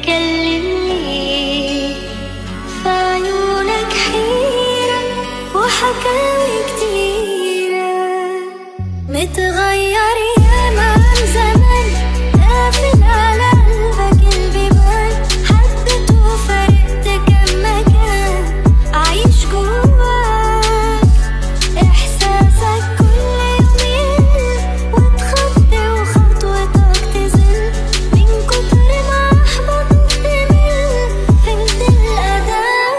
تتكلم ليه في عيونك حيرة وحكاوي كتيرة متغير ياما عن زمان قافل على قلبك البيبان حبيت وفرقت كم مكان عايش جواك إحساسك كل يومين وتخطي وخطوتك تزل من كتر ما أحبطت تمل فهمت الأداء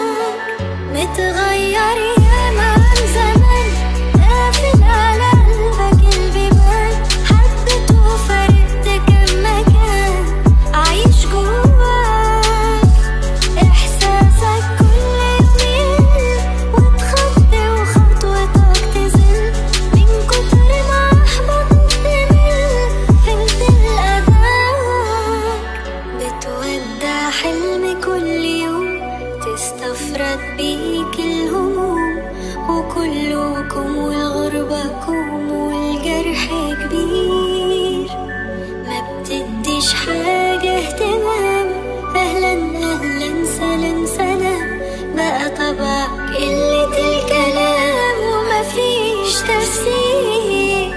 متغير ياما عن زمان قافل على قلبك البيبان حبيت وفرقت كم مكان عايش جواك إحساسك كل يومين وتخطي وخطوتك تزل من كتر ما أحبطت تمل فهمت الأداء بتودع حلم كل يوم تستفرد بيك الهموم وكلكم والغربكم والجرح كبير ما بتديش حاجة اهتمام أهلا أهلا سلام سلام بقى طبعك قلة الكلام ومفيش تفسير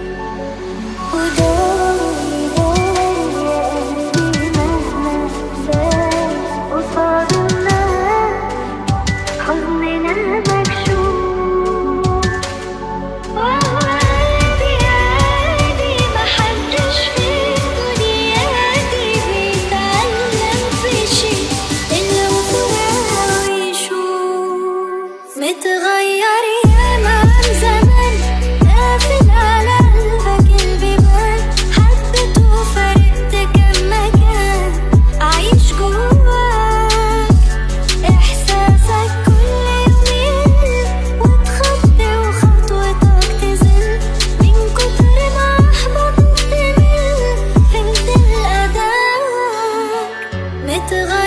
وداري داري يا قلبي مهما زاد قصاد الناس حزننا مكشوف وهو قلبي عادي محدش في الدنيا دي بيتعلم في شي إلا وفراق ويشوف متغير ياما عن زمان قافل على قلبك البيبان حبيت وفرقت كم مكان عايش جواك إحساسك كل يومين وتخطي وخطوتك تزل من كتر ما أحبطت تمل فهمت الأداء متغير